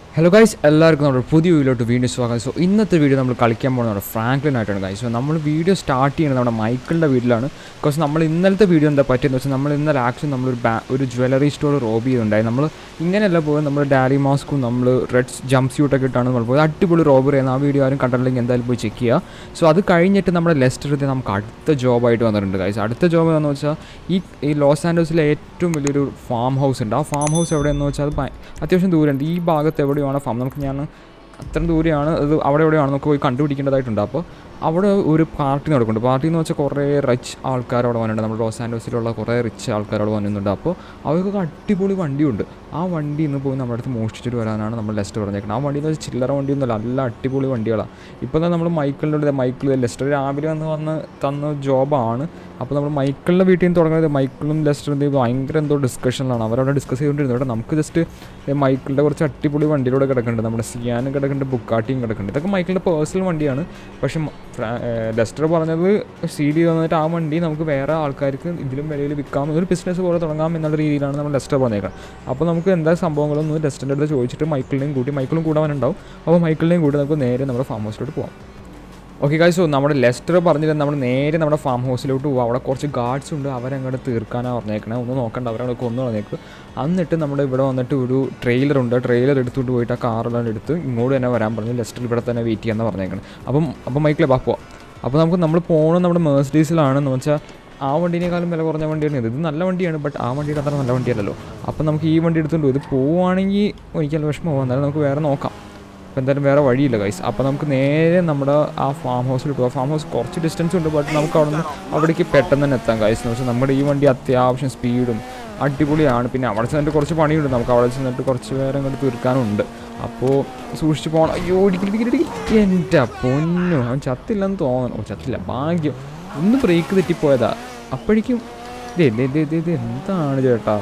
Hello guys എല്ലാവർക്കും നമ്മുടെ പുതിയ വീഡിയോട്ട് വീണ്ടും സ്വാഗതം സോ ഇന്നത്തെ വീഡിയോ നമ്മൾ കളിക്കാൻ പോകുന്നത് നമ്മുടെ ഫ്രാങ്ക്ലിൻ ആയിട്ടാണ് ഗൈസ് സോ നമ്മൾ വീഡിയോ സ്റ്റാർട്ട് ചെയ്യുന്നത് നമ്മുടെ മൈക്കിളിൻ്റെ വീട്ടിലാണ് ബിക്കോസ് നമ്മൾ ഇന്നലത്തെ വീഡിയോ എന്താ പറ്റിയെന്ന് വെച്ചാൽ നമ്മൾ ഇന്നലെ ആക്ച്വലി നമ്മളൊരു ബാ ഒരു ജ്വല്ലറി സ്റ്റോർ റോബ് ചെയ്തിട്ടുണ്ടായി നമ്മൾ ഇങ്ങനെയല്ല പോയത് നമ്മൾ ഡാരി മാസ്കും നമ്മൾ റെഡ് ജംപ് സ്യൂട്ടൊക്കെ ഇട്ടാണ് നമ്മൾ പോയത് അടിപൊളി റോബറി ചെയ്യുന്ന ആ വീഡിയോ ആരും കണ്ടില്ലെങ്കിൽ എന്തായാലും പോയി ചെക്ക് ചെയ്യുക സോ അത് കഴിഞ്ഞിട്ട് നമ്മുടെ ലെസ്റ്ററിൽ നമുക്ക് അടുത്ത ജോബായിട്ട് വന്നിട്ടുണ്ട് ഗൈസ് അടുത്ത ജോബ് എന്ന് വെച്ചാൽ ഈ ഈ ലോസ് ആൻഡോസിലെ ഏറ്റവും വലിയൊരു ഫാം ഹൗസ് ഉണ്ട് ആ ഫാം ഹൗസ് എവിടെയെന്ന് വെച്ചാൽ അത് ഭയ- അത്യാവശ്യം ദൂരമുണ്ട് ഈ ഭാഗത്ത് എവിടെയാണ് ഫാം നമുക്ക് ഞാൻ അത്ര ദൂരെയാണ് അത് അവിടെ എവിടെയാണ് നമുക്ക് പോയി കണ്ടുപിടിക്കേണ്ടതായിട്ടുണ്ട് അപ്പോൾ അവിടെ ഒരു പാർട്ടി നടക്കുന്നുണ്ട് പാർട്ടി എന്ന് വെച്ചാൽ കുറേ റിച്ച് ആൾക്കാർ അവിടെ വന്നിട്ടുണ്ട് നമ്മുടെ ലോസ് ആൻഡോസിലുള്ള കുറേ റിച്ച് ആൾക്കാർ അവിടെ വന്നിട്ടുണ്ട് അപ്പോൾ അവർക്കൊക്കെ അടിപൊളി വണ്ടിയുണ്ട് ആ വണ്ടി ഇന്ന് പോയി നമ്മുടെ അടുത്ത് മോഷ്ടിച്ചിട്ട് വരാനാണ് നമ്മൾ ലെസ്റ്റർ പറഞ്ഞേക്കുന്നത് ആ വണ്ടി എന്ന് വെച്ചാൽ ചില്ലറ വണ്ടിയൊന്നുമല്ല നല്ല അടിപൊളി വണ്ടികളാണ് ഇപ്പോൾ തന്നെ നമ്മൾ മൈക്കിളിൻ്റെ അടുത്ത് മൈക്കിൾ ലെസ്റ്റർ രാവിലെ വന്ന് വന്ന് തന്ന ജോബാണ് അപ്പോൾ നമ്മൾ മൈക്കിളിൻ്റെ വീട്ടിൽ നിന്ന് തുടങ്ങുന്നത് മൈക്കിളും ലെസ്റ്ററും ഭയങ്കര എന്തോ ഡിസ്കഷനിലാണ് അവരവിടെ ഡിസ്കസ് ചെയ്തുകൊണ്ടിരുന്നത് ഇവിടെ നമുക്ക് ജസ്റ്റ് മൈക്കിളിൻ്റെ കുറച്ച് അടിപൊളി വണ്ടിയിലൂടെ കിടക്കുന്നുണ്ട് നമ്മുടെ സിയാനും കിടക്കുന്നുണ്ട് ബുക്കാട്ടിയും കിടക്കുന്നുണ്ട് ഇതൊക്കെ മൈക്കിളിൻ്റെ പേഴ്സണൽ വണ്ടിയാണ് പക്ഷേ മ- ഫ്രാ- ഏർ ലെസ്റ്റർ പറഞ്ഞത് സീൽ ചെയ്ത് വന്നിട്ട് ആ വണ്ടി നമുക്ക് വേറെ ആൾക്കാർക്ക് ഇതിലും വിലയിൽ വിൽക്കാം ഒരു ബിസിനസ് പോലെ തുടങ്ങാം എന്നുള്ള രീതിയിലാണ് നമ്മൾ ലെസ്റ്റർ പറഞ്ഞേക്കുന്നത് അപ്പോൾ നമുക്ക് എന്താ സംഭവങ്ങളൊന്നും ലെസ്റ്ററിൻ്റെ അടുത്ത് ചോദിച്ചിട്ട് മൈക്കിളിനെയും കൂട്ടി മൈക്കിളും കൂടാനുണ്ടാവും അപ്പോൾ മൈക്കിളിനെയും കൂട്ടി നമുക്ക് നേരെ നമ്മുടെ ഫാം ഹൗസിലോട്ട് പോകാം ഓക്കെ കായ് സോ നമ്മുടെ ലെസ്റ്റർ പറഞ്ഞിട്ട് നമ്മൾ നേരെ നമ്മുടെ ഫാം ഹൗസിലോട്ട് പോകും അവിടെ കുറച്ച് ഗാർഡ്സ് ഉണ്ട് അവരങ്ങോട്ട് തീർക്കാനാണ് പറഞ്ഞേക്കണേ ഒന്നും നോക്കണ്ട അവരങ്ങോട്ട് കൊന്നു പറഞ്ഞേക്ക് എന്നിട്ട് നമ്മുടെ ഇവിടെ വന്നിട്ട് ഒരു ട്രെയിലർ ഉണ്ട് ട്രെയിലർ എടുത്തുകൊണ്ട് പോയിട്ട് ആ കാറെല്ലാം എടുത്ത് ഇങ്ങോട്ട് തന്നെ വരാൻ പറഞ്ഞു ലെസ്റ്റർ ഇവിടെ തന്നെ വെയിറ്റ് ചെയ്യാമെന്ന് പറഞ്ഞേക്കണം അപ്പം അപ്പം മൈക്കിളെ ബാ പോവാം അപ്പോൾ നമുക്ക് നമ്മൾ പോകുന്നത് നമ്മുടെ മേഴ്സഡീസിലാണെന്ന് വെച്ചാൽ ആ വണ്ടീനേക്കാളും വില കുറഞ്ഞ വണ്ടിയാണ് ഇത് ഇത് നല്ല വണ്ടിയാണ് ബട്ട് ആ വണ്ടിയുടെ അത്ര നല്ല വണ്ടിയല്ലല്ലോ അപ്പോൾ നമുക്ക് ഈ വണ്ടി എടുത്തുകൊണ്ട് പോകും. ഇത് പോവുകയാണെങ്കിൽ ഒരിക്കലും വിഷമമാവും എന്നാലും നമുക്ക് വേറെ നോക്കാം അപ്പോൾ എന്തായാലും വേറെ വഴിയില്ല ഗൈസ് അപ്പോൾ നമുക്ക് നേരെ നമ്മുടെ ആ ഫാം ഹൗസിൽ പോകാം ഫാം ഹൗസ് കുറച്ച് ഡിസ്റ്റൻസ് ഉണ്ട് ബട്ട് നമുക്ക് അവിടെ നിന്ന് അവിടേക്ക് പെട്ടെന്ന് തന്നെ എത്താം ഗൈസ് എന്ന് വെച്ചാൽ നമ്മുടെ ഈ വണ്ടി അത്യാവശ്യം സ്പീഡും അടിപൊളിയാണ് പിന്നെ അവിടെ ചെന്നിട്ട് കുറച്ച് പണിയുണ്ട് നമുക്ക് അവിടെ ചെന്നിട്ട് കുറച്ച് പേരെ അങ്ങോട്ട് തീർക്കാനുണ്ട് അപ്പോൾ സൂക്ഷിച്ച് പോകണം അയ്യോ ഇടിക്കൽ ഇടിക്കൽ ഇടിക്കൽ എൻ്റെ പൊന്നു അവൻ ചത്തില്ലെന്ന് തോന്നുന്നു ഓ ചത്തില്ല ഭാഗ്യം ഒന്ന് ബ്രേക്ക് തെറ്റിപ്പോയതാ അപ്പോഴേക്കും ദേ ദേ ദേ ദേ ദേ എന്താണ് ചേട്ടാ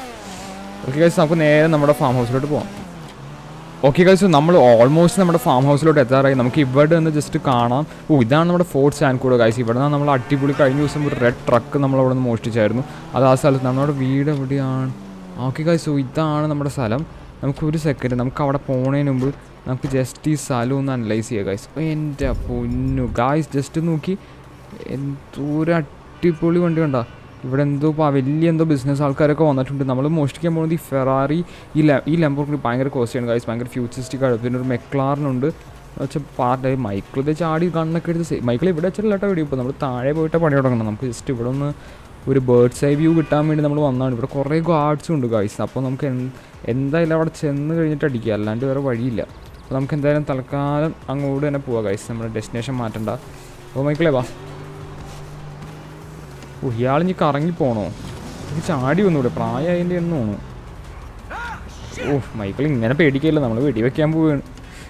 ഓക്കെ ഗൈസ് നമുക്ക് നേരെ നമ്മുടെ ഫാം ഹൗസിലോട്ട് പോകാം ഓക്കെ ഗൈസ് നമ്മൾ ഓൾമോസ്റ്റ് നമ്മുടെ ഫാം ഹൗസിലോട്ട് എത്താറായി നമുക്ക് ഇവിടെ നിന്ന് ജസ്റ്റ് കാണാം ഓ ഇതാണ് നമ്മുടെ ഫോർട്ട് സാൻകൂടെ ഗൈസ് ഇവിടെ നിന്ന് നമ്മൾ അടിപൊളി കഴിഞ്ഞ ദിവസം ഒരു റെഡ് ട്രക്ക് നമ്മൾ അവിടെ നിന്ന് മോഷ്ടിച്ചായിരുന്നു അത് ആ സ്ഥലത്ത് നമ്മുടെ വീട് എവിടെയാണ് ഓക്കെ ഗൈസ് ഓ ഇതാണ് നമ്മുടെ സ്ഥലം നമുക്ക് ഒരു സെക്കൻഡ് നമുക്ക് അവിടെ പോണതിന് മുമ്പ് നമുക്ക് ജസ്റ്റ് ഈ സ്ഥലം ഒന്ന് അനലൈസ് ചെയ്യാം ഗൈസ് എൻ്റെ പൊന്നു ഗായ്സ് ജസ്റ്റ് നോക്കി എന്തോരം അടിപൊളി വണ്ടി കണ്ടാ ഇവിടെ എന്തോ പ- വലിയ എന്തോ ബിസിനസ് ആൾക്കാരൊക്കെ വന്നിട്ടുണ്ട് നമ്മൾ മോഷ്ടിക്കാൻ പോകുന്നത് ഈ ഫെറാറി ഈ ല ഈ ലംബോർഗിനി ഭയങ്കര കോസ്റ്റിയാണ് ഗൈസ് ഭയങ്കര ഫ്യൂച്ചറിസ്റ്റിക് ആണ് പിന്നെ ഒരു മെക്ലാറിനുണ്ട് വെച്ചാൽ പാർട്ട് മൈക്കിൾ ഇത് ചാടി കണ്ണൊക്കെ എടുത്ത് മൈക്കിൾ ഇവിടെ വെച്ചിട്ടില്ല കേട്ടോ വീഡിയോ ഇപ്പോൾ നമ്മൾ താഴെ പോയിട്ട് പണി തുടങ്ങണം നമുക്ക് ജസ്റ്റ് ഇവിടെ ഒന്ന് ഒരു ബേർഡ്സ് ഐ വ്യൂ കിട്ടാൻ വേണ്ടി നമ്മൾ വന്നതാണ് ഇവിടെ കുറേ ഗാർഡ്സും ഉണ്ട് ഗൈസ് അപ്പോൾ നമുക്ക് എന്ത് എന്തായാലും അവിടെ ചെന്ന് കഴിഞ്ഞിട്ട് അടിക്കുക അല്ലാണ്ട് വേറെ വഴിയില്ല അപ്പോൾ നമുക്ക് എന്തായാലും തൽക്കാലം അങ്ങോട്ട് തന്നെ പോവാം ഗൈസ് നമ്മുടെ ഡെസ്റ്റിനേഷൻ മാറ്റണ്ട അപ്പോൾ മൈക്കിളേ വാ ഓ ഇയാളിഞ്ഞ് കറങ്ങി പോണോ ഇത് ചാടി വന്നൂടെ പ്രായമായതിൻ്റെ എന്ന് തോന്നുന്നു ഓ മൈക്കിൾ ഇങ്ങനെ പേടിക്കില്ല നമ്മൾ വെടിവെക്കാൻ പോവുകയാണ്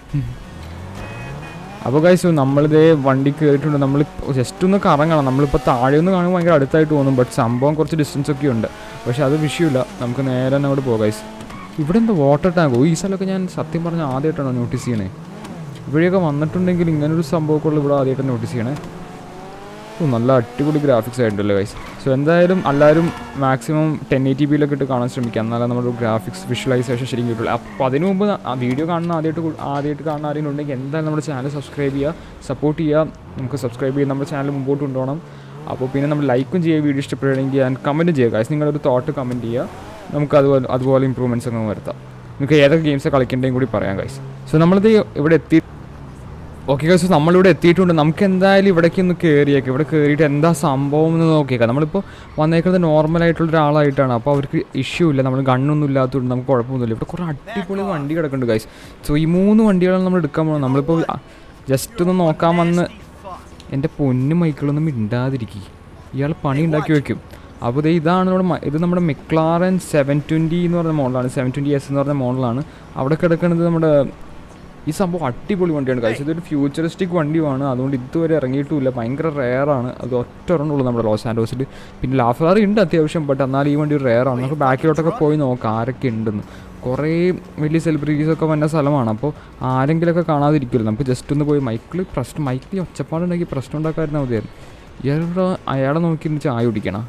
അപ്പോൾ ഗൈസ് നമ്മളിതേ വണ്ടി കയറിയിട്ടുണ്ട് നമ്മൾ ജസ്റ്റ് ഒന്ന് കറങ്ങണം നമ്മളിപ്പോൾ താഴെ ഒന്ന് കാണുമ്പോൾ ഭയങ്കര അടുത്തായിട്ട് തോന്നും ബട്ട് സംഭവം കുറച്ച് ഡിസ്റ്റൻസ് ഒക്കെ ഉണ്ട് പക്ഷേ അത് വിഷയമില്ല നമുക്ക് നേരെ തന്നെ അങ്ങോട്ട് പോകാം ഗൈസ് ഇവിടെ എന്താ വാട്ടർ ടാങ്കോ ഈ സ്ഥലമൊക്കെ ഞാൻ സത്യം പറഞ്ഞാൽ ആദ്യമായിട്ടാണ് നോട്ടീസ് ചെയ്യണേ ഇവിടെയൊക്കെ വന്നിട്ടുണ്ടെങ്കിൽ ഇങ്ങനൊരു സംഭവമൊക്കെ ഉള്ള ഇവിടെ ആദ്യമായിട്ട് നോട്ടീസ് ചെയ്യണേ ഓ നല്ല അടിപൊളി ഗ്രാഫിക്സ് ആയിട്ടുണ്ടല്ലോ ഗൈസ് സോ എന്തായാലും എല്ലാവരും മാക്സിമം ടെൻ എയ്റ്റി ബിയിലൊക്കെ ഇട്ട് കാണാൻ ശ്രമിക്കുക എന്നാലേ നമ്മുടെ ഗ്രാഫിക്സ് വിഷ്വലൈസേഷൻ ശരിക്കും കിട്ടുള്ളൂ അപ്പോൾ അതിന് മുമ്പ് ആ വീഡിയോ കാണുന്ന ആദ്യമായിട്ട് കു- ആദ്യമായിട്ട് കാണുന്ന ആരെങ്കിലും ഉണ്ടെങ്കിൽ എന്തായാലും നമ്മുടെ ചാനൽ സബ്സ്ക്രൈബ് ചെയ്യുക സപ്പോർട്ട് ചെയ്യുക നമുക്ക് സബ്സ്ക്രൈബ് ചെയ്ത് നമ്മുടെ ചാനൽ മുമ്പോട്ട് കൊണ്ടുപോകണം അപ്പോൾ പിന്നെ നമ്മൾ ലൈക്കും ചെയ്യുക വീഡിയോ ഇഷ്ടപ്പെടുകയാണെങ്കിൽ ആൻഡ് കമൻറ്റും ചെയ്യുക ഗൈസ് നിങ്ങളൊരു തോട്ട് കമൻറ്റ് ചെയ്യുക നമുക്ക് അതുപോലെ അതുപോലെ ഇമ്പ്രൂവ്മെൻറ്റ്സ് ഒക്കെ വരുത്താം നിങ്ങൾക്ക് ഏതൊക്കെ ഗെയിംസ് കളിക്കേണ്ടതും കൂടി പറയാം ഗൈസ് സോ നമ്മളിത് ഇവിടെ എത്തി ഓക്കെ ഗൈസ് നമ്മളിവിടെ എത്തിയിട്ടുണ്ട് നമുക്ക് എന്തായാലും ഇവിടേക്ക് ഒന്ന് കയറിയേക്കാം ഇവിടെ കയറിയിട്ട് എന്താ സംഭവം എന്ന് നോക്കിയേക്കാം നമ്മളിപ്പോൾ വന്നേക്കുന്നത് നോർമൽ ആയിട്ടുള്ള ഒരാളായിട്ടാണ് അപ്പോൾ അവർക്ക് ഇഷ്യൂ ഇല്ല നമ്മൾ ഗണ്ണൊന്നും ഇല്ലാത്തതുകൊണ്ട് നമുക്ക് കുഴപ്പമൊന്നുമില്ല ഇവിടെ കുറേ അടിപൊളി വണ്ടി കിടക്കുന്നുണ്ട് ഗൈസ് സോ ഈ മൂന്ന് വണ്ടികളാണ് നമ്മൾ എടുക്കാൻ പോകുന്നത് നമ്മളിപ്പോൾ ജസ്റ്റ് ഒന്ന് നോക്കാൻ വന്ന് എൻ്റെ പൊന്നു മൈക്കിളൊന്നും മിണ്ടാതിരിക്കുക ഇയാൾ പണി ഉണ്ടാക്കി വെക്കും അപ്പോൾ ദേ ഇതാണ് നമ്മുടെ മ- ഇത് നമ്മുടെ മെക്ലാറൻ സെവൻ ട്വൻറ്റി എന്ന് പറഞ്ഞ മോഡലാണ് സെവൻ ട്വൻറ്റി എസ് എന്ന് പറഞ്ഞ മോഡലാണ് അവിടെ കിടക്കുന്നത് നമ്മുടെ ഈ സംഭവം അടിപൊളി വണ്ടിയാണ് കഴിച്ചത് ഇതൊരു ഫ്യൂച്ചറിസ്റ്റിക് വണ്ടിയുമാണ് അതുകൊണ്ട് ഇതുവരെ ഇറങ്ങിയിട്ടുമില്ല ഭയങ്കര റെയറാണ് അത് ഒറ്റ ഒരെണ്ണമുള്ളൂ നമ്മുടെ ലോസ് ആൻഡോസിൽ പിന്നെ ലാഫാറി ഉണ്ട് അത്യാവശ്യം ബട്ട് എന്നാൽ ഈ വണ്ടി റെയറാണ് നമുക്ക് ബാക്കിലോട്ടൊക്കെ പോയി നോക്കാം ആരൊക്കെ ഉണ്ടെന്ന് കുറേ വലിയ സെലിബ്രിറ്റീസ് ഒക്കെ വന്ന സ്ഥലമാണ് അപ്പോൾ ആരെങ്കിലുമൊക്കെ കാണാതിരിക്കില്ല നമുക്ക് ജസ്റ്റ് ഒന്ന് പോയി മൈക്കിൾ പ്രശ്നം മൈക്കിൾ ഒച്ചപ്പാടുണ്ടെങ്കിൽ പ്രശ്നം ഉണ്ടാക്കാതിരുന്നാൽ മതിയായിരുന്നു ഇയാളിവിടെ അയാളെ നോക്കി ചായ കുടിക്കണം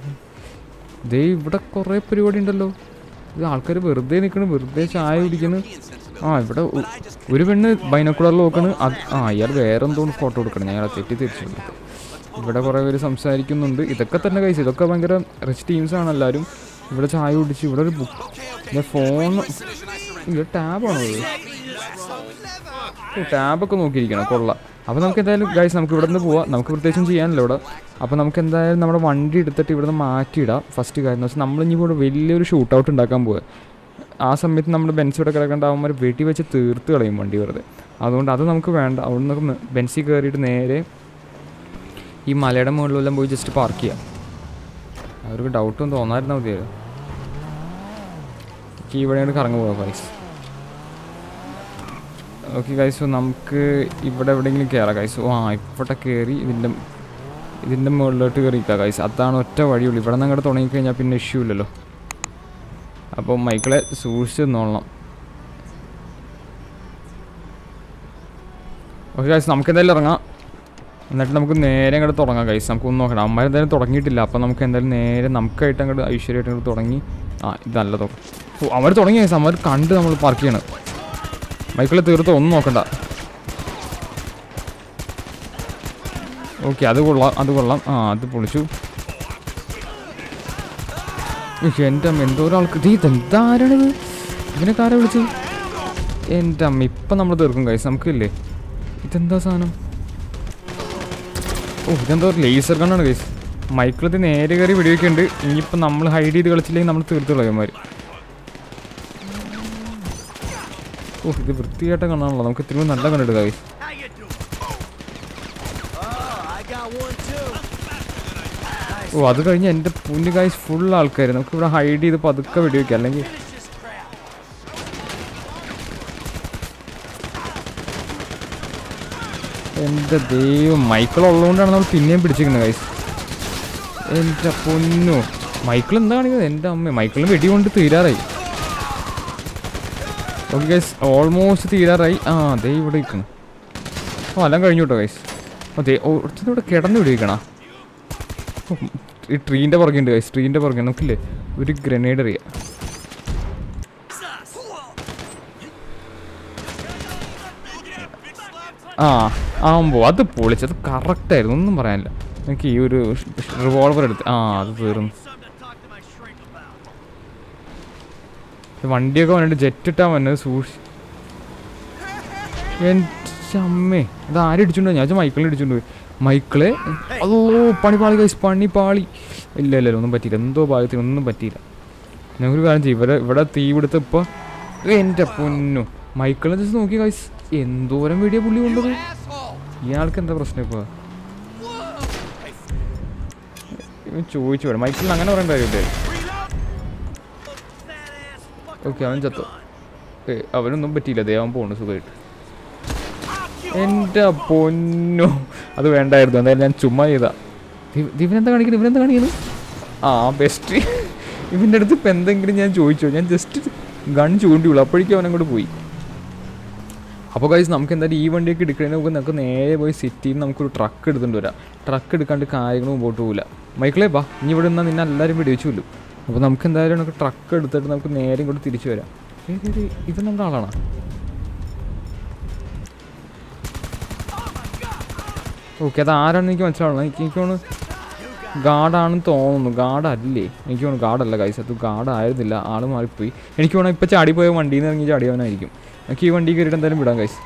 ദേ ഇവിടെ കുറേ പരിപാടി ഉണ്ടല്ലോ ഇത് ആൾക്കാർ വെറുതെ നിൽക്കണം വെറുതെ ചായ കുടിക്കുന്നു ആ ഇവിടെ ഒ- ഒരു പെണ്ണ് ബൈനക്കുലറിൽ നോക്കണ് അത് ആ ഇയാൾ വേറെ എന്തോ ഫോട്ടോ എടുക്കണം ഞാൻ തെറ്റി തിരിച്ചു ഇവിടെ കുറേ പേര് സംസാരിക്കുന്നുണ്ട് ഇതൊക്കെ തന്നെ കഴിച്ചു ഇതൊക്കെ ഭയങ്കര റിച്ച് ടീംസ് ആണ് എല്ലാവരും ഇവിടെ ചായ കുടിച്ച് ഇവിടെ ഒരു ബുക്ക് ഫോൺ ഇത് ടാബാണോ ഇത് ടാബൊക്കെ നോക്കിയിരിക്കണം കൊള്ളാം അപ്പോൾ നമുക്ക് എന്തായാലും ഗൈസ് നമുക്ക് ഇവിടെ നിന്ന് പോവാം നമുക്ക് പ്രത്യേകിച്ചും ചെയ്യാനല്ലോ ഇവിടെ അപ്പോൾ നമുക്ക് എന്തായാലും നമ്മുടെ വണ്ടി എടുത്തിട്ട് ഇവിടെ നിന്ന് മാറ്റിയിടാം ഫസ്റ്റ് കാര്യം എന്ന് വെച്ചാൽ നമ്മളിനി ഇവിടെ വലിയൊരു ഷൂട്ട് ഔട്ട് ഉണ്ടാക്കാൻ പോവുക ആ സമയത്ത് നമ്മൾ ബെൻസ് ഇവിടെ കിടക്കേണ്ടാവുമ്പോൾ വെട്ടി വെച്ച് തീർത്ത് കളയും വണ്ടി വെറുതെ അതുകൊണ്ട് അത് നമുക്ക് വേണ്ട അവിടെ നിന്ന് ബെൻസിൽ കയറിയിട്ട് നേരെ ഈ മലയുടെ മുകളിലെല്ലാം പോയി ജസ്റ്റ് പാർക്ക് ചെയ്യാം അവർക്ക് ഡൗട്ടൊന്നും തോന്നാതിരുന്നാൽ മതിയായിരുന്നു എനിക്ക് ഇവിടെയാണ് കറങ്ങി പോകാം ഗൈസ് ഓക്കെ ഗൈസ് സോ നമുക്ക് ഇവിടെ എവിടെയെങ്കിലും കയറാം ഗൈസ് ഓ ആ ഇവിടെ കയറി ഇതിൻ്റെ ഇതിൻ്റെ മുകളിലോട്ട് കയറിക്കാം ഗൈസ് അതാണ് ഒറ്റ വഴിയുള്ളൂ ഇവിടെ നിന്ന് അങ്ങോട്ട് തുടങ്ങിക്കഴിഞ്ഞാൽ പിന്നെ ഇഷ്യൂ ഇല്ലല്ലോ അപ്പോൾ മൈക്കിളെ സൂക്ഷിച്ച് നിന്നോളണം ഓക്കെ ഗൈസ് നമുക്ക് എന്തായാലും ഇറങ്ങാം എന്നിട്ട് നമുക്ക് നേരെ അങ്ങോട്ട് തുടങ്ങാം ഗൈസ് നമുക്ക് ഒന്ന് നോക്കണം അമ്മ എന്തായാലും തുടങ്ങിയിട്ടില്ല അപ്പോൾ നമുക്ക് എന്തായാലും നേരെ നമുക്കായിട്ട് അങ്ങോട്ട് ഐശ്വര്യമായിട്ട് അങ്ങോട്ട് തുടങ്ങി ആ ഇത് നല്ല തുടങ്ങും ഓ അവർ തുടങ്ങി ഗൈസ് അവർ കണ്ട് നമ്മൾ പാർക്ക് ചെയ്യണം മൈക്കിളെ തീർത്ത് ഒന്നും നോക്കണ്ട ഓക്കെ അത് കൊള്ളാം അത് കൊള്ളാം ആ അത് പൊളിച്ചു ഉയ്യ്, എൻ്റെ അമ്മ എന്തോരം ആൾക്ക് ഇത് ഇതെന്താരാണിത് ഇതിനൊക്കെ ആരാ വിളിച്ചു എൻ്റെ അമ്മ ഇപ്പം നമ്മൾ തീർക്കും കൈസ് നമുക്കില്ലേ ഇതെന്താ സാധനം ഓ ഇതെന്തോ ലേസർ കണ്ണാണ് കൈസ് മൈക്കിളത് നേരെ കയറി വെടിവെക്കുന്നുണ്ട് ഇനിയിപ്പോൾ നമ്മൾ ഹൈഡ് ചെയ്ത് കളിച്ചില്ലെങ്കിൽ നമ്മൾ തീർത്ത് കളയന്മാർ ഓ ഇത് വൃത്തിയായിട്ട കണ്ണാണല്ലോ നമുക്ക് ഇത്തിരി നല്ല കണ്ടിട്ട് കൈസ് How you doing? Oh, I got one too. ഓ അത് കഴിഞ്ഞ് എൻ്റെ പുല്ല് കായ്സ് ഫുൾ ആൾക്കാർ നമുക്ക് ഇവിടെ ഹൈഡ് ചെയ്ത് പതുക്കെ വെടിവെക്കാം അല്ലെങ്കിൽ Finish this crap. എൻ്റെ ദൈവം മൈക്കിൾ ഉള്ളതുകൊണ്ടാണ് നമ്മൾ പിന്നെയും പിടിച്ചിരിക്കുന്നത് ഗൈസ് എൻ്റെ പൊന്നു മൈക്കിൾ എന്താ കാണിക്കുന്നത് എൻ്റെ അമ്മ മൈക്കിളിന് വെടി കൊണ്ട് തീരാറായി ഓക്കെ ഗൈസ് ഓൾമോസ്റ്റ് തീരാറായി ആ ദേ ഇവിടെ നിൽക്കണം ഓ എല്ലാം കഴിഞ്ഞു കേട്ടോ ഗൈസ് അതെ ഓ ഒരുത്തനും ഇവിടെ കിടന്ന് വെടിവെക്കണ ഈ ട്രീൻ്റെ പുറകെയുണ്ട് ഗൈസ് ട്രീൻ്റെ പുറകെ നമുക്കില്ലേ ഒരു ഗ്രനേഡ് എറിയാം ആ ആകുമ്പോൾ അത് പൊളിച്ച് അത് കറക്റ്റായിരുന്നു ഒന്നും പറയാനില്ല എനിക്ക് ഈ ഒരു റിവോൾവർ എടുത്ത് ആ അത് തീർന്നു Something to talk to my shrink about. ഈ വണ്ടിയൊക്കെ വന്നിട്ട് ജെറ്റ് ഇട്ടാൻ വന്നത് സൂക്ഷി എൻ്റെ അമ്മേ ഇത് ആരും ഇടിച്ചോണ്ട് പോയി? ഞാൻ വിചാരിച്ചു മൈക്കിളിനെ ഇടിച്ചോണ്ട് പോയി മൈക്കിളെ അതോ പണി പാളി കൈസ് പണി പാളി ഇല്ല ഇല്ല ഇല്ല, ഒന്നും പറ്റിയില്ല എന്തോ ഭാഗത്തിന് ഒന്നും പറ്റിയില്ല ഞങ്ങൾക്കൊരു കാര്യം ചെയ്യും ഇവിടെ ഇവിടെ തീ പിടുത്ത ഇപ്പോൾ എൻ്റെ പൊന്നു മൈക്കിളിനെ ജസ്റ്റ് നോക്കി കൈസ് എന്തോരം വീഡിയോ പുള്ളി കൊണ്ടത് ഇയാൾക്ക് എന്താ പ്രശ്നം ഇപ്പോൾ ഇവൻ ചോദിച്ചു വേണം മൈക്കിളിന് അങ്ങനെ പറയേണ്ട കാര്യമില്ലേ Fat ass fucker. ഓക്കെ അവൻ ചത്തു ഏ അവനൊന്നും പറ്റിയില്ല ദേ അവൻ പോണു സുഖമായിട്ട് എൻ്റെ പൊന്നു അത് വേണ്ടായിരുന്നു എന്തായാലും ഞാൻ ചുമ്മാ ചെയ്താ ദി- ഇവനെന്താ കാണിക്കുന്നത് ഇവനെന്താ കാണിക്കുന്നത് ആ ബെസ്റ്റ് ഇവൻ്റെ അടുത്ത് ഇപ്പം എന്തെങ്കിലും ഞാൻ ചോദിച്ചോ ഞാൻ ജസ്റ്റ് ഗൺ ചൂണ്ടിയുള്ളൂ അപ്പോഴേക്കും അവനങ്ങോട്ട് പോയി അപ്പോൾ കഴിച്ച് നമുക്ക് എന്തായാലും ഈ വണ്ടിയൊക്കെ എടുക്കുന്നതിന് മുമ്പ് നമുക്ക് നേരെ പോയി സിറ്റിയിൽ നിന്ന് നമുക്കൊരു ട്രക്ക് എടുത്തുകൊണ്ട് വരാം ട്രക്ക് എടുക്കാണ്ട് കാര്യങ്ങൾ മുമ്പോട്ട് പോകില്ല മൈക്കിളേ ബാ ഇനി ഇവിടെ നിന്നാൽ നിന്നെ എല്ലാവരും വെടിവെച്ചുള്ളൂ അപ്പോൾ നമുക്ക് എന്തായാലും നമുക്ക് ട്രക്ക് എടുത്തിട്ട് നമുക്ക് നേരെ ഇങ്ങോട്ട് തിരിച്ചു വരാം ഏയ് ഏയ് ഏയ് ഇവൻ നമ്മുടെ ആളാണോ ഓക്കെ അത് ആരാണെന്ന് എനിക്ക് മനസ്സിലാവണം എനിക്ക് എനിക്ക് തോന്നുന്നു ഗാർഡാണെന്ന് തോന്നുന്നു ഗാർഡല്ലേ എനിക്ക് തോന്നുന്നു ഗാർഡല്ല കൈസ് അത് ഗാർഡ് ആയിരുന്നില്ല ആൾ മാറിപ്പോയി എനിക്ക് തോന്നുന്നു ഇപ്പോൾ ചാടിപ്പോയ വണ്ടിയിൽ നിന്ന് ഇറങ്ങി ചാടിയവനായിരിക്കും എനിക്ക് ഈ വണ്ടി കയറിയിട്ട് എന്തായാലും വിടാം കൈസ്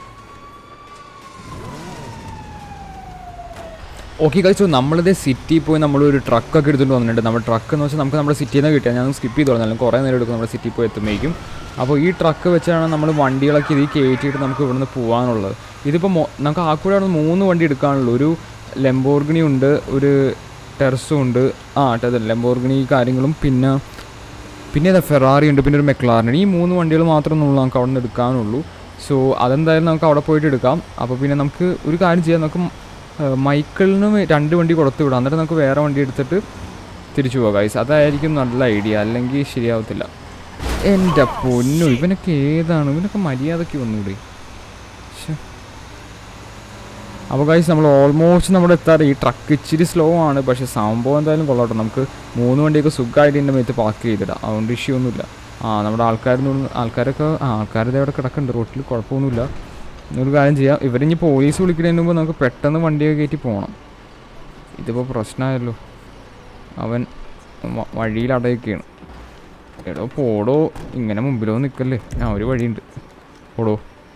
ഓക്കെ കഴിച്ചു നമ്മളിത് സിറ്റിയിൽ പോയി നമ്മളൊരു ട്രക്കൊക്കെ എടുത്തുകൊണ്ട് വന്നിട്ടുണ്ട് നമ്മുടെ ട്രക്ക് എന്ന് വെച്ചാൽ നമുക്ക് നമ്മുടെ സിറ്റിയിൽ നിന്ന് കിട്ടിയാൽ ഞാൻ സ്കിപ്പ് ചെയ്ത് തുടങ്ങാം കുറേ നേരം എടുക്കും നമ്മുടെ സിറ്റിയിൽ പോയി എത്തുമ്പോഴേക്കും അപ്പോൾ ഈ ട്രക്ക് വെച്ചാണ് നമ്മൾ വണ്ടികളൊക്കെ ഇതിൽ കയറ്റിയിട്ട് നമുക്ക് ഇവിടുന്ന് പോകാനുള്ളത് ഇതിപ്പോൾ മൊ- നമുക്ക് ആ കൂടെ അവിടെ മൂന്ന് വണ്ടി എടുക്കാനുള്ളൂ ഒരു ലെംബോർഗിനി ഉണ്ട് ഒരു ടെർസും ഉണ്ട് ആ അതെ ലെംബോർഗിനി കാര്യങ്ങളും പിന്നെ പിന്നെ ഇതാ ഫെറാറി ഉണ്ട് പിന്നെ ഒരു മെക്ലാറിന് ഈ മൂന്ന് വണ്ടികൾ മാത്രമേ ഉള്ളൂ നമുക്ക് അവിടെ നിന്ന് എടുക്കാനുള്ളൂ സോ അതെന്തായാലും നമുക്ക് അവിടെ പോയിട്ട് എടുക്കാം അപ്പോൾ പിന്നെ നമുക്ക് ഒരു കാര്യം ചെയ്യാം നമുക്ക് ഏഹ്, മൈക്കിളിന് വേ- രണ്ട് വണ്ടി കൊടുത്തു വിടാം എന്നിട്ട് നമുക്ക് വേറെ വണ്ടി എടുത്തിട്ട് തിരിച്ചു പോകാം ഗൈസ് അതായിരിക്കും നല്ല ഐഡിയ അല്ലെങ്കിൽ ശരിയാവത്തില്ല എൻ്റെ പൊന്നു ഇവനൊക്കെ ഏതാണ് ഇവനൊക്കെ മര്യാദയ്ക്ക് വന്നൂടെ ശ്ശെ. അപ്പോൾ ഗൈസ് നമ്മൾ ഓൾമോസ്റ്റ് നമ്മുടെ എത്താറ് ഈ ട്രക്ക് ഇച്ചിരി സ്ലോ ആണ് പക്ഷേ സംഭവം എന്തായാലും കൊള്ളാട്ടോ നമുക്ക് മൂന്ന് വണ്ടിയൊക്കെ സുഖമായിട്ട് എൻ്റെ മേത്ത് പാർക്ക് ചെയ്തിടാം അതുകൊണ്ട് ഇഷ്യൂ ഒന്നുമില്ല ആ നമ്മുടെ ആൾക്കാർ ആൾക്കാരൊക്കെ ആ ആൾക്കാരത് അവിടെ കിടക്കുന്നുണ്ട് റോട്ടിൽ കുഴപ്പമൊന്നുമില്ല ഒരു കാര്യം ചെയ്യാം ഇവരിഞ്ഞ് പോലീസ് വിളിക്കുന്നതിന് മുമ്പ് നമുക്ക് പെട്ടെന്ന് വണ്ടിയൊക്കെ കയറ്റി പോകണം ഇതിപ്പോൾ പ്രശ്നമായല്ലോ അവൻ വ- വഴിയിൽ അടയൊക്കെയാണ് എടോ പോടോ ഇങ്ങനെ മുമ്പിലോ നിൽക്കല്ലേ ആ ഒരു വഴിയുണ്ട് പോടോ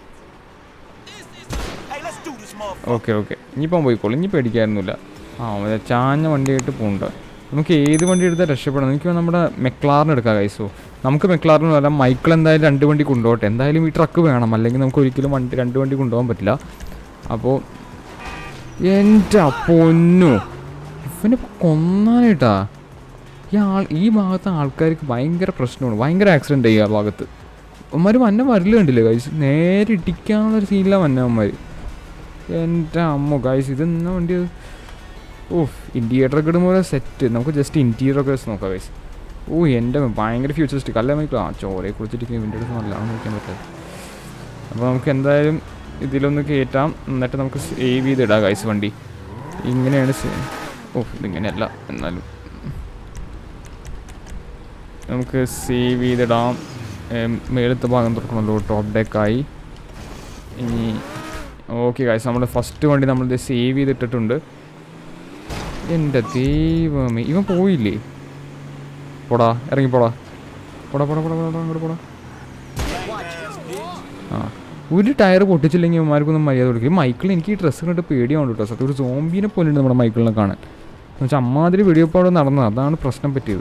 Hey, let's do this, motherfucker. Okay okay ഇനിയിപ്പം പോയിക്കോളൂ ഇനി പേടിക്കാനൊന്നുമില്ല ആ മറ്റേ ചാഞ്ഞ വണ്ടിയായിട്ട് പോകണ്ട നമുക്ക് ഏത് വണ്ടി എടുത്താൽ രക്ഷപ്പെടാം എനിക്ക് നമ്മുടെ മെക്ലാറിന് എടുക്കാം കൈസോ നമുക്ക് മെക്ലാറിന് വരാം മൈക്കിൾ എന്തായാലും രണ്ട് വണ്ടി കൊണ്ടുപോട്ടെ എന്തായാലും ഈ ട്രക്ക് വേണം അല്ലെങ്കിൽ നമുക്ക് ഒരിക്കലും വണ്ടി രണ്ട് വണ്ടി കൊണ്ടുപോകാൻ പറ്റില്ല അപ്പോൾ എൻ്റെ പൊന്നു ഇവനെ കൊന്നാനായിട്ടാ ഈ ആൾ ഈ ഭാഗത്തെ ആൾക്കാർക്ക് ഭയങ്കര പ്രശ്നമാണ് ഭയങ്കര ആക്സിഡൻ്റ് ആയി ആ ഭാഗത്ത് അവന്മാർ വന്ന വരല് കണ്ടില്ലേ ഗൈസ് നേരെ ഇടിക്കാനുള്ളൊരു സീനിലാണ് വന്നവന്മാർ എൻ്റെ അമ്മ ഗൈസ് ഇത് എന്നാ വണ്ടി അത്? ഓഹ് ഇൻറ്റീരിയർ ഒക്കെ ഇടുമ്പോൾ സെറ്റ് നമുക്ക് ജസ്റ്റ് ഇൻറ്റീരിയർ ഒക്കെ വെച്ച് നോക്കാം ഗൈസ് ഓ എൻ്റെ ഭയങ്കര ഫ്യൂച്ചറിസ്റ്റിക് അല്ല മൈക്കിൾ ആ ചോരയെ കുറിച്ചിട്ട് ഇവൻ്റെ അടുത്ത് നല്ലതാണ് നോക്കാൻ പറ്റുന്നത് അപ്പോൾ നമുക്ക് എന്തായാലും ഇതിലൊന്ന് കയറ്റാം എന്നിട്ട് നമുക്ക് സേവ് ചെയ്തിടാം ഗൈസ് വണ്ടി ഇങ്ങനെയാണ് സേ- ഓ ഇതിങ്ങനെയല്ല എന്നാലും നമുക്ക് സേവ് ചെയ്തിടാം ഏം, മേളത്തെ ഭാഗം തുറക്കണമല്ലോ ടോപ്പ് ഡെക്കായി ഇനി ഓക്കെ ഗൈസ് നമ്മൾ ഫസ്റ്റ് വണ്ടി നമ്മളിത് സേവ് ചെയ്തിട്ടിട്ടുണ്ട് എൻ്റെ ദൈവമേ ഇവൻ പോയില്ലേ പോടാ ഇറങ്ങി പോടാ പോടാ പോടാ പോടാ പോടാ അങ്ങോട്ട് പോടാ ആ ഒരു ടയർ പൊട്ടിച്ചില്ലെങ്കിൽ ഇവന്മാർക്കൊന്നും മര്യാദ കൊടുക്കും മൈക്കിൾ എനിക്ക് ഈ ഡ്രസ്സ് കണ്ടിട്ട് പേടിയാവുണ്ട് കേട്ടോ സത്യം ഒരു സോംബീനെ പോലെ ഉണ്ട് നമ്മുടെ മൈക്കിളിനെ കാണാൻ എന്ന് വെച്ചാൽ അമ്മാതിരി വെടിവെപ്പാട് നടന്നത് അതാണ് പ്രശ്നം പറ്റിയത്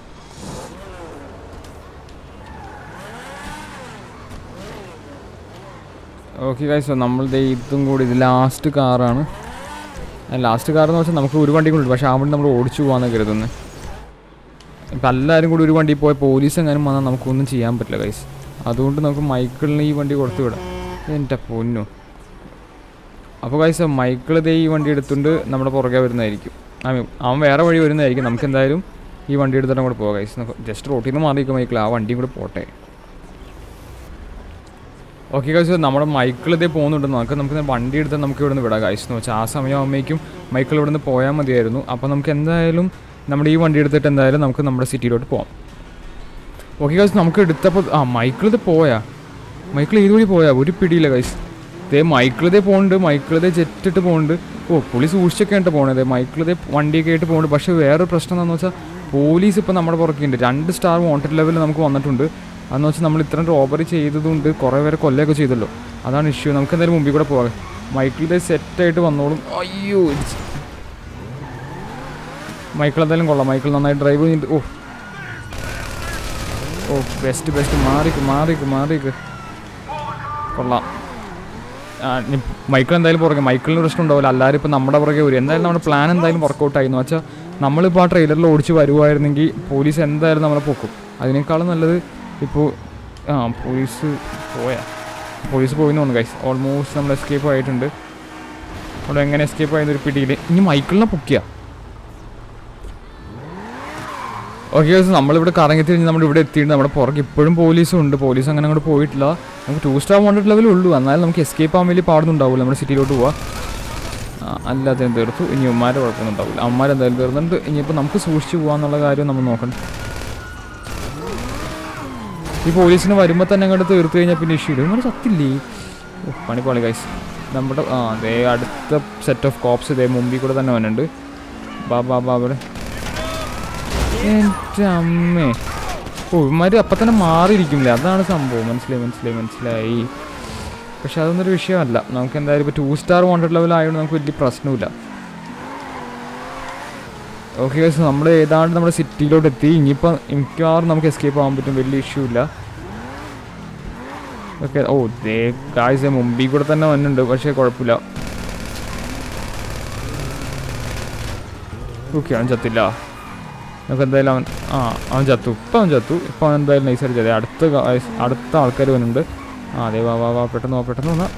ഓക്കെ ഗൈസ് നമ്മൾ ദേ ഇതും കൂടി ഇത് ലാസ്റ്റ് കാറാണ് ലാസ്റ്റ് കാർ എന്ന് വെച്ചാൽ നമുക്ക് ഒരു വണ്ടി കൂടി പക്ഷേ ആ വണ്ടി നമ്മൾ ഓടിച്ചു പോകാമെന്ന് കരുതുന്നത് ഇപ്പം എല്ലാവരും കൂടി ഒരു വണ്ടി പോയ പോലീസ് എങ്ങാനും വന്നാൽ നമുക്കൊന്നും ചെയ്യാൻ പറ്റില്ല ഗൈസ് അതുകൊണ്ട് നമുക്ക് മൈക്കിളിന് ഈ വണ്ടി കൊടുത്തു വിടാം എൻ്റെ പൊന്നു അപ്പോൾ ഗൈസ് മൈക്കിൾ ദേ ഈ വണ്ടി എടുത്തുകൊണ്ട് നമ്മുടെ പുറകെ വരുന്നതായിരിക്കും I mean, അവൻ വേറെ വഴി വരുന്നതായിരിക്കും നമുക്ക് എന്തായാലും ഈ വണ്ടി എടുത്തിട്ട് അങ്ങോട്ട് പോകാം ഗൈസ് ജസ്റ്റ് റോട്ടിൽ നിന്ന് മാറിയിരിക്കും മൈക്കിൾ ആ വണ്ടിയും കൂടെ പോട്ടെ ഓക്കെ ഗൈസ് നമ്മുടെ മൈക്കിൾ ഇതേ പോകുന്നുണ്ട് നമുക്ക് നമുക്ക് വണ്ടി എടുത്താൽ നമുക്ക് ഇവിടെ നിന്ന് വിടാം ഗൈസ് എന്ന് വെച്ചാൽ ആ സമയമാകുമ്പോഴേക്കും മൈക്കിൾ ഇവിടെ നിന്ന് പോയാൽ മതിയായിരുന്നു അപ്പോൾ നമുക്ക് എന്തായാലും നമ്മുടെ ഈ വണ്ടി എടുത്തിട്ട് എന്തായാലും നമുക്ക് നമ്മുടെ സിറ്റിയിലോട്ട് പോകാം ഓക്കെ ഗൈസ് നമുക്ക് എടുത്തപ്പോൾ ആ മൈക്കിൾ ഇത് പോയാ മൈക്കിൾ ഏത് വഴി പോയാ ഒരു പിടിയില്ല ഗൈസ് ഇതേ മൈക്കിൾ ഇതേ പോകുന്നുണ്ട് മൈക്കിൾ ഇതേ ജെറ്റ് ഇട്ട് പോകുന്നുണ്ട് ഓ പുള്ളി സൂക്ഷിച്ചൊക്കെ ആയിട്ട് പോകണത് മൈക്കിൾ ഇതേ വണ്ടിയൊക്കെ ആയിട്ട് പോകുന്നുണ്ട് പക്ഷേ വേറൊരു പ്രശ്നം എന്താണെന്ന് വെച്ചാൽ പോലീസ് ഇപ്പോൾ നമ്മുടെ പുറക്കുണ്ട് രണ്ട് സ്റ്റാർ വാണ്ടഡ് ലെവൽ നമുക്ക് വന്നിട്ടുണ്ട് അതെന്ന് വെച്ചാൽ നമ്മൾ ഇത്രയും റോബറി ചെയ്തതുകൊണ്ട് കുറേ പേരെ കൊല്ലയൊക്കെ ചെയ്തല്ലോ അതാണ് ഇഷ്യൂ നമുക്ക് എന്തായാലും മുമ്പിൽ കൂടെ പോകാം മൈക്കിൾ ഇതേ സെറ്റായിട്ട് വന്നോളും അയ്യോ ഇടിച്ച്. മൈക്കിൾ എന്തായാലും കൊള്ളാം മൈക്കിൾ നന്നായി ഡ്രൈവ് ചെയ്തിട്ട് ഓ ഓ ബെസ്റ്റ് ബെസ്റ്റ് മാറിക്ക് മാറിക്ക് മാറിക്ക് കൊള്ളാം ആ, ഇനി മൈക്കിൾ എന്തായാലും പുറകെ മൈക്കിളിന് പ്രശ്നം ഉണ്ടാവില്ല എല്ലാവരും ഇപ്പം നമ്മുടെ പുറകെ വരും എന്തായാലും നമ്മുടെ പ്ലാൻ എന്തായാലും വർക്കൗട്ട് ആയി എന്ന് വെച്ചാൽ നമ്മളിപ്പോൾ ആ ട്രെയിലറിൽ ഓടിച്ച് വരുമായിരുന്നെങ്കിൽ പോലീസ് എന്തായാലും നമ്മളെ പൊക്കും അതിനേക്കാളും നല്ലത് ഇപ്പോൾ ആ പോലീസ് പോയാ പോലീസ് പോയി തോന്നുന്നു ഗൈസ് ഓൾമോസ്റ്റ് നമ്മൾ എസ്കേപ്പ് ആയിട്ടുണ്ട് അവിടെ എങ്ങനെ എസ്കേപ്പ് ആയതൊരു പിടിയിൽ ഇനി മൈക്കിളിനെ പൊക്കിയ ഓക്കെ ഗൈസ് നമ്മളിവിടെ കറങ്ങി തിരിഞ്ഞ് നമ്മൾ ഇവിടെ എത്തിയിട്ട് നമ്മുടെ പുറകെ ഇപ്പോഴും പോലീസും ഉണ്ട് പോലീസ് അങ്ങനെ അങ്ങോട്ട് പോയിട്ടില്ല നമുക്ക് ടു സ്റ്റാർ വാണ്ടഡ് ലെവലേ ഉള്ളൂ എന്നാലും നമുക്ക് എസ്കേപ്പ് ആവാൻ വലിയ പാടുന്നുണ്ടാവില്ല നമ്മുടെ സിറ്റിയിലോട്ട് പോവാം ആ, അല്ലാതെ തീർത്തു ഇനി ഉമ്മാരെ കുഴപ്പമൊന്നും ഉണ്ടാവില്ല അമ്മമാർ എന്തായാലും തീർന്നുണ്ട് ഇനിയിപ്പോൾ നമുക്ക് സൂക്ഷിച്ച് പോകാന്നുള്ള കാര്യം നമ്മൾ നോക്കണം ഈ പോലീസിന് വരുമ്പോൾ തന്നെ അങ്ങോട്ട് തീർത്ത് കഴിഞ്ഞാൽ പിന്നെ ഇഷ്യൂ ഇടും ഇങ്ങനെ സത്തില്ലേ ഓ പണിപ്പാളി ഗൈസ് നമ്മുടെ ആ അതേ അടുത്ത സെറ്റ് ഓഫ് കോപ്സ് ഇതേ മുമ്പിൽ കൂടെ തന്നെ വന്നിട്ടുണ്ട് ബാ ബാ ബാ അവിടെ എൻ്റെ അമ്മേ ഓ ഇവന്മാർ അപ്പം തന്നെ മാറിയിരിക്കില്ല അതാണ് സംഭവം മനസ്സിലായി മനസ്സിലായി മനസ്സിലായി പക്ഷെ അതൊന്നൊരു വിഷയമല്ല നമുക്ക് എന്തായാലും ഇപ്പോൾ ടു സ്റ്റാർ വാണ്ടഡ് ലെവൽ ആയതുകൊണ്ട് നമുക്ക് വലിയ പ്രശ്നമില്ല ഓക്കെ ഗൈസ് നമ്മൾ ഏതാണ്ട് നമ്മുടെ സിറ്റിയിലോട്ട് എത്തി ഇനിയിപ്പോൾ മിക്കവാറും നമുക്ക് എസ്കേപ്പ് ആകാൻ പറ്റും വലിയ ഇഷ്യൂ ഇല്ല ഓക്കെ ഓ ദേ ഗായ്സ് മുമ്പിൽ കൂടെ തന്നെ വന്നിട്ടുണ്ട് പക്ഷേ കുഴപ്പമില്ല ഓക്കെ അവൻ ചത്തില്ല നമുക്ക് എന്തായാലും അവൻ ആ അവൻ ചത്തു ഇപ്പം അവൻ ചത്തു ഇപ്പം അവൻ എന്തായാലും നൈസായിട്ട് ചതി അടുത്ത guys- അടുത്ത ആൾക്കാർ വന്നിട്ടുണ്ട് ആ അതെ വാ വാ വാ പെട്ടെന്ന് വാ പെട്ടെന്ന് വന്നാ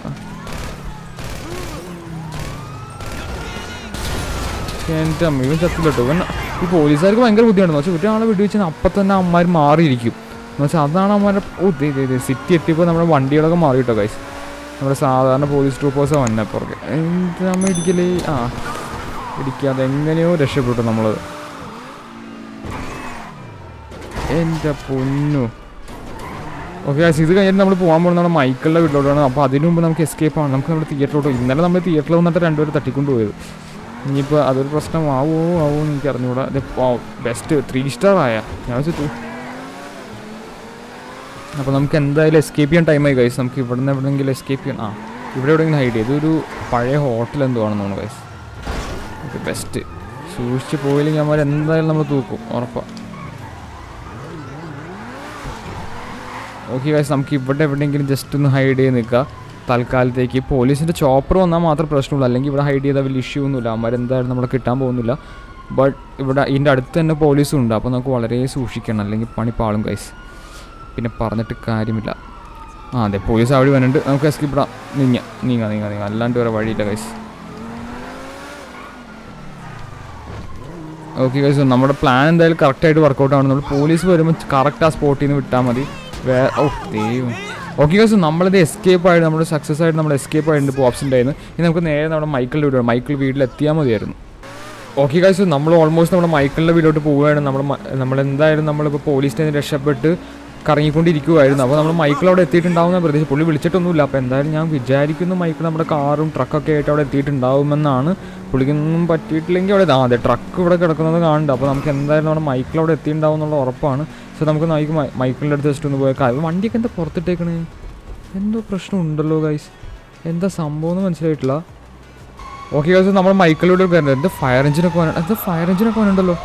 എൻ്റെ അമ്മ ഇവൻ ചത്തില്ല കേട്ടോ ഇവൻ ഈ പോലീസുകാർക്ക് ഭയങ്കര ബുദ്ധിമുണ്ടെന്ന് വെച്ചാൽ ഒരാളെ വെടിവെച്ച് അപ്പം തന്നെ അമ്മമാർ മാറിയിരിക്കും എന്ന് വെച്ചാൽ അതാണ് അമ്മമാരുടെ ഓ ദേ ദേ ദേ സിറ്റി എത്തിയപ്പോൾ നമ്മുടെ വണ്ടികളൊക്കെ മാറി കേട്ടോ ഗൈസ് നമ്മുടെ സാധാരണ പോലീസ് ട്രൂപ്പേഴ്സ് വന്നെ പുറകെ എൻ്റെ അമ്മ ഇടിക്കലേ ആ ഇടിക്കാതെ എങ്ങനെയോ രക്ഷപ്പെട്ടു നമ്മൾ എൻ്റെ പൊന്നു ഓക്കെ ഗൈസ് ഇത് കഴിഞ്ഞിട്ട് നമ്മൾ പോകാൻ പോകുന്നതാണ് മൈക്കിളിൻ്റെ വീട്ടിലോട്ടാണ് അപ്പോൾ അതിന് മുമ്പ് നമുക്ക് എസ്കേപ്പ് ആണ് നമുക്ക് നമ്മുടെ തിയേറ്ററിലോട്ട് പോയി. ഇന്നലെ നമ്മൾ തിയേറ്ററിൽ വന്നിട്ട് രണ്ടുപേരും തട്ടിക്കൊണ്ട് പോയത് ഇനിയിപ്പോൾ അതൊരു പ്രശ്നമാവോ ആവോ എന്ന് എനിക്ക് അറിഞ്ഞുകൂടാ ഇത് ബെസ്റ്റ് ത്രീ സ്റ്റാർ ആയ ഞാൻ വെച്ചു അപ്പോൾ നമുക്ക് എന്തായാലും എസ്കേപ്പ് ചെയ്യാൻ ടൈമായി ഗൈസ് നമുക്ക് ഇവിടെ നിന്ന് എവിടെയെങ്കിലും എസ്കേപ്പ് ചെയ്യാൻ ആ ഇവിടെ എവിടെയെങ്കിലും ഹൈഡ് ചെയ്ത് ഇതൊരു പഴയ ഹോട്ടൽ എന്തോ ആണെന്ന് തോന്നുന്നു ഗൈസ് ഇത് ബെസ്റ്റ് സൂക്ഷിച്ച് പോയില്ലെങ്കിൽ അവന്മാർ എന്തായാലും നമ്മൾ തൂക്കും ഉറപ്പാണ് ഓക്കെ ഗൈസ് നമുക്ക് ഇവിടെ എവിടെയെങ്കിലും ജസ്റ്റ് ഒന്ന് ഹൈഡ് ചെയ്ത് നിൽക്കുക തൽക്കാലത്തേക്ക് പോലീസിൻ്റെ ചോപ്പർ വന്നാൽ മാത്രം പ്രശ്നമുള്ളൂ അല്ലെങ്കിൽ ഇവിടെ ഹൈഡ് ചെയ്താൽ വലിയ ഇഷ്യൂ ഒന്നുമില്ല അവന്മാർ എന്തായാലും നമ്മളെ കിട്ടാൻ പോകുന്നില്ല ബട്ട് ഇവിടെ ഇതിൻ്റെ അടുത്ത് തന്നെ പോലീസും ഉണ്ട് അപ്പോൾ നമുക്ക് വളരെ സൂക്ഷിക്കണം അല്ലെങ്കിൽ പണി പാളും ഗൈസ് പിന്നെ പറഞ്ഞിട്ട് കാര്യമില്ല ആ അതെ പോലീസ് അവിടെ വരുന്നുണ്ട് നമുക്ക് എസ്കിപ്പ് ഇടാം നീങ്ങ നീങ്ങ നീങ്ങ നീങ്ങ അല്ലാണ്ട് വേറെ വഴിയില്ല ഗൈസ് ഓക്കെ ഗൈസ് നമ്മുടെ പ്ലാൻ എന്തായാലും കറക്റ്റായിട്ട് വർക്കൗട്ട് ആണ് നമ്മൾ പോലീസ് വരുമ്പോൾ കറക്റ്റ് ആ സ്പോട്ടിൽ നിന്ന് വിട്ടാൽ മതി വേറെ ഓ ദൈവം ഓക്കെ ഗൈസ് നമ്മളിത് എസ്കേപ്പ് ആയിട്ട് നമ്മുടെ സക്സസ് ആയിട്ട് നമ്മൾ എസ്കേപ്പ് ആയിട്ടുണ്ട് ഇപ്പോൾ ഓപ്ഷൻ ഉണ്ടായിരുന്നു ഇനി നമുക്ക് നേരെ നമ്മുടെ മൈക്കിളിൻ്റെ വീട് മൈക്കിൾ വീട്ടിൽ എത്തിയാൽ മതിയായിരുന്നു ഓക്കെ ഗൈസ് നമ്മൾ ഓൾമോസ്റ്റ് നമ്മുടെ മൈക്കിളിൻ്റെ വീട്ടിലോട്ട് പോവുകയാണ് നമ്മൾ നമ്മൾ എന്തായാലും നമ്മളിപ്പോൾ പോലീസിൽ നിന്ന് രക്ഷപ്പെട്ട് കറങ്ങിക്കൊണ്ടിരിക്കുമായിരുന്നു അപ്പോൾ നമ്മൾ മൈക്കിൾ അവിടെ എത്തിയിട്ടുണ്ടാവുന്ന പ്രതീക്ഷ പുള്ളി വിളിച്ചിട്ടൊന്നുമില്ല അപ്പോൾ എന്തായാലും ഞാൻ വിചാരിക്കുന്നു മൈക്കിൾ നമ്മുടെ കാറും ട്രക്കൊക്കെ ആയിട്ട് അവിടെ എത്തിയിട്ടുണ്ടാവുമെന്നാണ് പുള്ളിക്കൊന്നും പറ്റിയിട്ടില്ലെങ്കിൽ അവിടെ ആ അതെ ട്രക്ക് ഇവിടെ കിടക്കുന്നത് കാണുന്നുണ്ട് അപ്പോൾ നമുക്ക് എന്തായാലും നമ്മുടെ മൈക്കിൾ അവിടെ എത്തിയിട്ടുണ്ടാവും എന്നുള്ള ഉറപ്പാണ് സോ നമുക്ക് മൈക്ക് മൈക്കിളിൻ്റെ അടുത്ത് ജസ്റ്റ് ഒന്ന് പോയ കാര്യം വണ്ടിയൊക്കെ എന്താ പുറത്തിട്ടേക്കണേ എന്തോ പ്രശ്നം ഉണ്ടല്ലോ ഗൈസ് എന്താ സംഭവം എന്ന് മനസ്സിലായിട്ടില്ല ഓക്കെ ഗൈസ് നമ്മൾ മൈക്കിളിലൂടെ കയറുന്നത് എന്ത് ഫയർ എഞ്ചിനൊക്കെ വരണം എന്താ ഫയർ എഞ്ചിനൊക്കെ വന്നിട്ടുണ്ടല്ലോ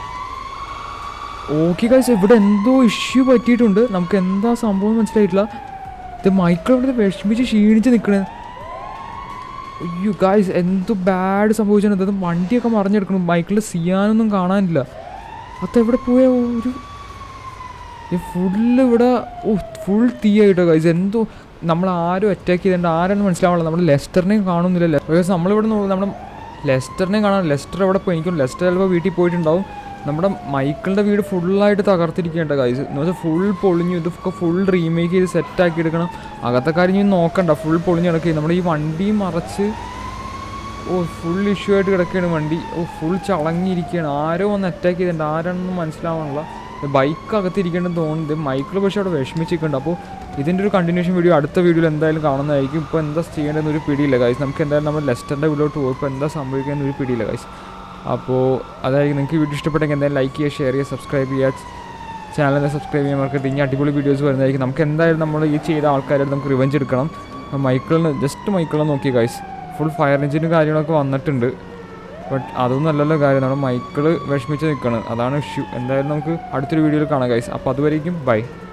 ഓക്കെ ഗൈസ് ഇവിടെ എന്തോ ഇഷ്യൂ പറ്റിയിട്ടുണ്ട് നമുക്ക് എന്താ സംഭവം എന്ന് മനസ്സിലായിട്ടില്ല ഇത് മൈക്കിൾ ഇവിടെ വിഷമിച്ച് ക്ഷീണിച്ച് നിൽക്കണേ അയ്യോ ഗായ്സ് എന്തോ ബാഡ് സംഭവിച്ചാണ് ഇത് വണ്ടിയൊക്കെ മറിഞ്ഞെടുക്കണം മൈക്കിളിൽ സിയാനൊന്നും കാണാനില്ല അതെവിടെ പോയ ഒരു ഫുള്ള് ഇവിടെ ഓ ഫുൾ തീയായിട്ടോ ഗൈസ് എന്തോ നമ്മൾ ആരും അറ്റാക്ക് ചെയ്തിട്ടുണ്ട് ആരാണെന്ന് മനസ്സിലാവണില്ല നമ്മൾ ലെസ്റ്ററിനെയും കാണുന്നില്ല ബിക്കോസ് നമ്മളിവിടെ നോ- നമ്മുടെ ലെസ്റ്ററിനെയും കാണാൻ ലെസ്റ്റർ എവിടെ പോയി എനിക്കും ലെസ്റ്റർ ചിലപ്പോൾ വീട്ടിൽ പോയിട്ടുണ്ടാവും നമ്മുടെ മൈക്കിളിൻ്റെ വീട് ഫുള്ളായിട്ട് തകർത്തിരിക്കേണ്ട ഗൈസ് എന്ന് വെച്ചാൽ ഫുൾ പൊളിഞ്ഞു ഇതൊക്കെ ഫുൾ റീമേക്ക് ചെയ്ത് സെറ്റാക്കി എടുക്കണം അകത്തെ കാര്യം ഇനി നോക്കണ്ട ഫുൾ പൊളിഞ്ഞ് കിടക്കുക നമ്മുടെ ഈ വണ്ടി മറച്ച് ഓ ഫുൾ ഇഷ്യൂ ആയിട്ട് കിടക്കുകയാണ് വണ്ടി ഓ ഫുൾ ചളങ്ങിയിരിക്കുകയാണ് ആരോ വന്ന് അറ്റാക്ക് ചെയ്തിട്ടുണ്ട് ആരാണെന്ന് മനസ്സിലാവണില്ല ബൈക്ക് അകത്തിരിക്കേണ്ടെന്ന് തോന്നുന്നത് മൈക്കിൾ പക്ഷേ അവിടെ വിഷമിച്ചിരിക്കുന്നുണ്ട് അപ്പോൾ ഇതിൻ്റെ ഒരു കണ്ടിന്യൂഷൻ വീഡിയോ അടുത്ത വീഡിയോയിൽ എന്തായാലും കാണുന്നതായിരിക്കും ഇപ്പോൾ എന്താ ചെയ്യേണ്ടതെന്ന് ഒരു പിടിയില്ല ഗൈസ് നമുക്ക് എന്തായാലും നമ്മൾ ലെസ്റ്ററിൻ്റെ വീട്ടിലോട്ട് പോകും ഇപ്പോൾ എന്താ സംഭവിക്കുന്നത് ഒരു പിടിയില്ല ഗൈസ് അപ്പോൾ അതായിരിക്കും നിങ്ങൾക്ക് വീഡിയോ ഇഷ്ടപ്പെട്ടെങ്കിൽ എന്തായാലും ലൈക്ക് ചെയ്യുക ഷെയർ ചെയ്യുക സബ്സ്ക്രൈബ് ചെയ്യുക ചാനലിനെ സബ്സ്ക്രൈബ് ചെയ്യാൻ മറക്കരുത് ഇനി അടിപൊളി വീഡിയോസ് വരുന്നതായിരിക്കും നമുക്ക് എന്തായാലും നമ്മൾ ഈ ചെയ്ത ആൾക്കാരോട് നമുക്ക് റിവഞ്ച് എടുക്കണം മൈക്കിളിന് ജസ്റ്റ് മൈക്കിളിനെ നോക്കി ഗൈസ് ഫുൾ ഫയർ എഞ്ചിനും കാര്യങ്ങളൊക്കെ വന്നിട്ടുണ്ട് ബട്ട് അതൊന്നും അല്ലല്ലോ കാര്യം നമ്മുടെ മൈക്കിള് വിഷമിച്ച് നിൽക്കണം അതാണ് ഇഷ്യൂ എന്തായാലും നമുക്ക് അടുത്തൊരു വീഡിയോയിൽ കാണാം ഗൈസ് അപ്പോൾ അതുവരേക്കും ബൈ